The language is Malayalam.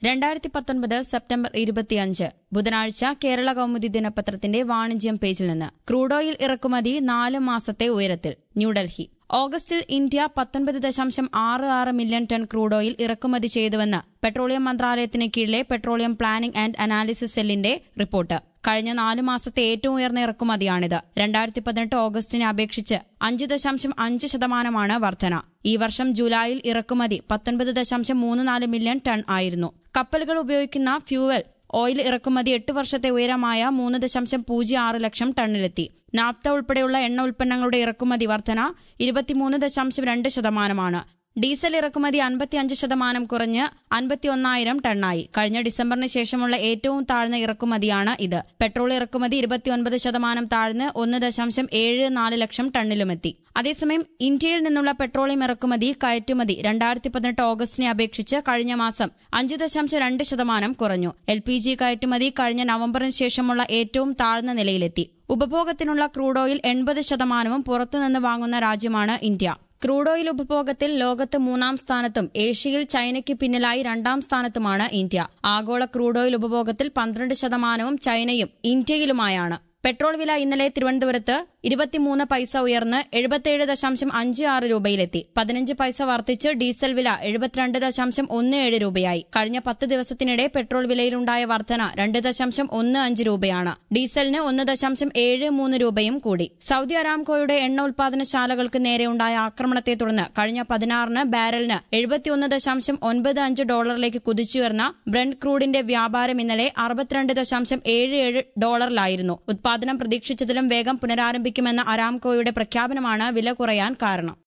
രണ്ടായിരത്തി പത്തൊൻപത് സെപ്റ്റംബർ ഇരുപത്തിയഞ്ച് ബുധനാഴ്ച കേരള കൗമുദി ദിനപത്രത്തിന്റെ വാണിജ്യം പേജിൽ നിന്ന് ക്രൂഡ് ഓയിൽ ഇറക്കുമതി നാല് മാസത്തെ ഉയരത്തിൽ ന്യൂഡൽഹി ഓഗസ്റ്റിൽ ഇന്ത്യ പത്തൊൻപത് ദശാംശം ആറ് ആറ് മില്യൺ ടൺ ക്രൂഡ് ഓയിൽ ഇറക്കുമതി ചെയ്തുവെന്ന് പെട്രോളിയം മന്ത്രാലയത്തിന് കീഴിലെ പെട്രോളിയം പ്ലാനിംഗ് ആൻഡ് അനാലിസിസ് സെല്ലിന്റെ റിപ്പോർട്ട് കഴിഞ്ഞ നാല് മാസത്തെ ഏറ്റവും ഉയർന്ന ഇറക്കുമതിയാണിത് രണ്ടായിരത്തി പതിനെട്ട് ഓഗസ്റ്റിനെ അപേക്ഷിച്ച് അഞ്ച് ദശാംശം അഞ്ച് ശതമാനമാണ് വർധന ഈ വർഷം ജൂലൈയിൽ ഇറക്കുമതി പത്തൊൻപത് ദശാംശം മൂന്ന് നാല് മില്യൺ ടൺ ആയിരുന്നു കപ്പലുകൾ ഉപയോഗിക്കുന്ന ഫ്യൂവൽ ഓയിൽ ഇറക്കുമതി എട്ട് വർഷത്തെ ഉയരമായ മൂന്ന് ദശാംശം പൂജ്യം ആറ് ലക്ഷം ടണ്ണിലെത്തി നാഫ്ത ഉൾപ്പെടെയുള്ള എണ്ണ ഉൽപ്പന്നങ്ങളുടെ ഇറക്കുമതി വർധന ഇരുപത്തിമൂന്ന് ദശാംശം രണ്ട് ശതമാനമാണ് ഡീസൽ ഇറക്കുമതി അൻപത്തിയഞ്ച് ശതമാനം കുറഞ്ഞ് അൻപത്തിയൊന്നായിരം ടണ്ണായി കഴിഞ്ഞ ഡിസംബറിന് ശേഷമുള്ള ഏറ്റവും താഴ്ന്ന ഇറക്കുമതിയാണ് ഇത് പെട്രോൾ ഇറക്കുമതി ഇരുപത്തിയൊൻപത് ശതമാനം താഴ്ന്ന് ഒന്ന് ദശാംശം ഏഴ് നാല് ലക്ഷം ടണ്ണിലുമെത്തി അതേസമയം ഇന്ത്യയിൽ നിന്നുള്ള പെട്രോളിയം ഇറക്കുമതി കയറ്റുമതി രണ്ടായിരത്തി പതിനെട്ട് ഓഗസ്റ്റിനെ അപേക്ഷിച്ച് കഴിഞ്ഞ മാസം അഞ്ച് ദശാംശം രണ്ട് ശതമാനം കുറഞ്ഞു എൽ പി ജി കയറ്റുമതി കഴിഞ്ഞ നവംബറിന് ശേഷമുള്ള ഏറ്റവും താഴ്ന്ന നിലയിലെത്തി ഉപഭോഗത്തിനുള്ള ക്രൂഡ് ഓയിൽ എൺപത് ശതമാനവും പുറത്തുനിന്ന് വാങ്ങുന്ന രാജ്യമാണ് ഇന്ത്യ ക്രൂഡ് ഓയിൽ ഉപഭോഗത്തിൽ ലോകത്ത് മൂന്നാം സ്ഥാനത്തും ഏഷ്യയിൽ ചൈനയ്ക്ക് പിന്നിലായി രണ്ടാം സ്ഥാനത്തുമാണ് ഇന്ത്യ ആഗോള ക്രൂഡ് ഓയിൽ ഉപഭോഗത്തിൽ പന്ത്രണ്ട് ശതമാനവും ചൈനയും ഇന്ത്യയിലുമായാണ് പെട്രോൾ വില ഇന്നലെ തിരുവനന്തപുരത്ത് ഇരുപത്തിമൂന്ന് പൈസ ഉയർന്ന് എഴുപത്തിയേഴ് ദശാംശം അഞ്ച് ആറ് രൂപയിലെത്തി പതിനഞ്ച് പൈസ വർദ്ധിച്ച് ഡീസൽ വില എഴുപത്തിരണ്ട് ദശാംശം ഒന്ന് ഏഴ് രൂപയായി കഴിഞ്ഞ പത്ത് ദിവസത്തിനിടെ പെട്രോൾ വിലയിലുണ്ടായ വർധന രണ്ട് ദശാംശം ഒന്ന് അഞ്ച് രൂപയാണ് ഡീസലിന് ഒന്ന് ദശാംശം ഏഴ് മൂന്ന് രൂപയും കൂടി സൗദി അരാംകോയുടെ എണ്ണ ഉൽപാദനശാലകൾക്ക് നേരെയുണ്ടായ ആക്രമണത്തെ തുടർന്ന് കഴിഞ്ഞ പതിനാറിന് ബാരലിന് എഴുപത്തിയൊന്ന് ദശാംശം ഒൻപത് അഞ്ച് ഡോളറിലേക്ക് കുതിച്ചുയർന്ന ബ്രണ്ട് ക്രൂഡിന്റെ വ്യാപാരം ഇന്നലെ അറുപത്തിരണ്ട് ദശാംശം ഏഴ് ഏഴ് ഡോളറിലായിരുന്നു ഉത്പാദനം പ്രതീക്ഷിച്ചതിലും വേഗം പുനരാരംഭിക്കുമെന്ന അരാംകോയുടെ പ്രഖ്യാപനമാണ് വില കുറയാൻ കാരണം